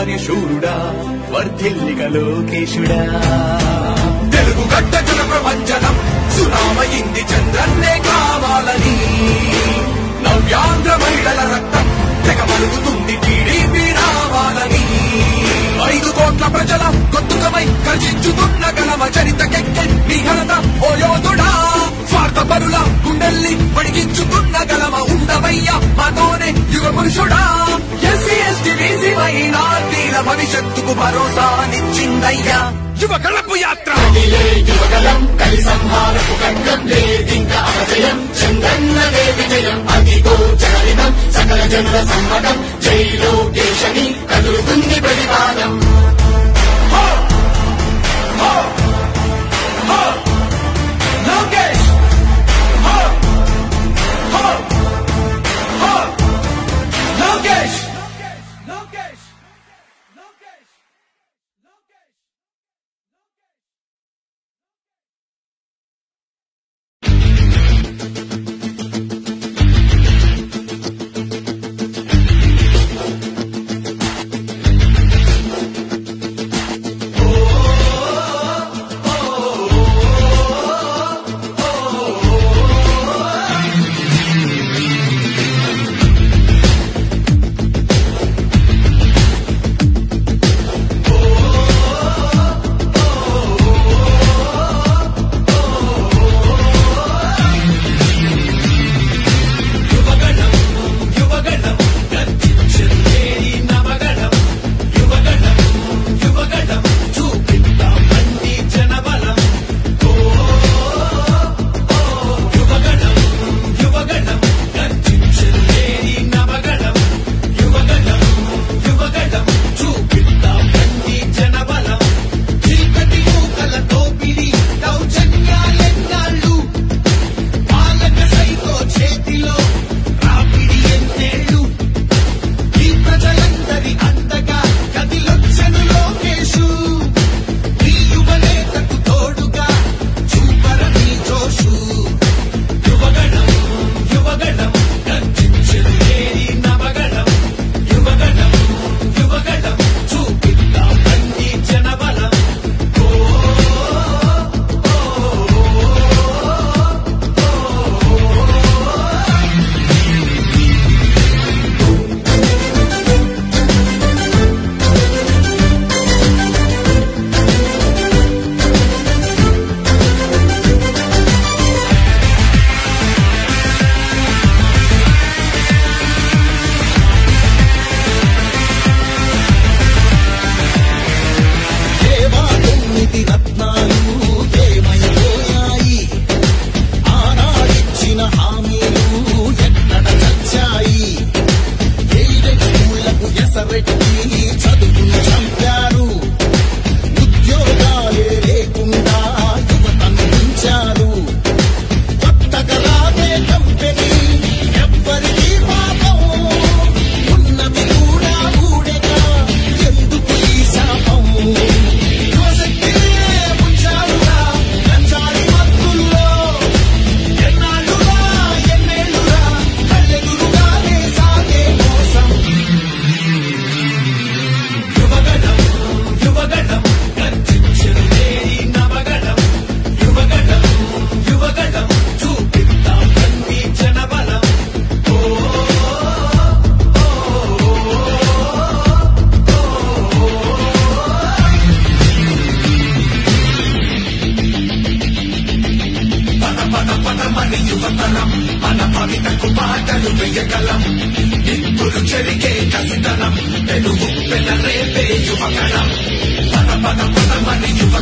కార్యశూరుడా వర్ధిల్లిక లోకేశుడా తెలుగు గడ్డ జన ప్రపంచనం సునామయింది చంద్రన్నే కావాలని నవ్యాంధ్ర మహిళల రక్తం తెగ మరుగుతుంది టీడీపీ రావాలని ఐదు కోట్ల ప్రజల గొంతుకమై గర్జించుతున్న గలమ చరితకెక్కే నీ ఘనత ఓ యోధుడా స్వార్థ పరుల గుండెల్ని వణికించుతున్న గలమ ఉండవయ్య మాతోనే యుగ పురుషుడా ఎస్సీ ఎస్టీ బీసీ మైనార్టీల భవిష్యత్తుకు భరోసానిచ్చిందయ్యా యువ కళపు యాత్ర లోకేష్ హో! హో! హో! లోకేష్ లోకేష్ లోకేష్ లోకేష్ చేతిలో రాపిడి ఎన్నేళ్ళు ఈ ప్రజలందరి అంతగా కదిలొచ్చను లోకేశు ఈ యువనేతకు తోడుగా చూపరని జోషు యువగణం యువగణం గర్జించెను ఏరి నవగణం యువగణం యువగణం చూపిద్దాం రండి జనబలం దేవా తొమ్మిది రత్నాలు ఏమైపోయాయి ఆనాడిచ్చిన హామీలు ఎక్కడ చచ్చాయి ఎయిడెడ్ స్కూళ్లకు ఎసరెట్టి చదువును చంపారు ఉద్యోగాలే లేకుండా యువతను ఉంచారు కొత్తగా రాదే కంపెనీ ఎవ్వరికీ పాపం ఉన్నది కూడా ఊడెగా ఎందుకు ఈ శాపం యువశక్తినే ఉంచారుగా గంజాయి మత్తుల్లో ఎన్నాళ్ళురా ఎన్నేళ్ళురా కళ్ళెదురుగానే సాగే మోసం యువగణం యువగణం గర్జించెను నేరి నవగణం యువగణం యువగణం చూపిద్దాం రండి జనబలం చెరిగే కసితనం తెలుగు పెన రేపే యువగణం పద పద పద మరి యువ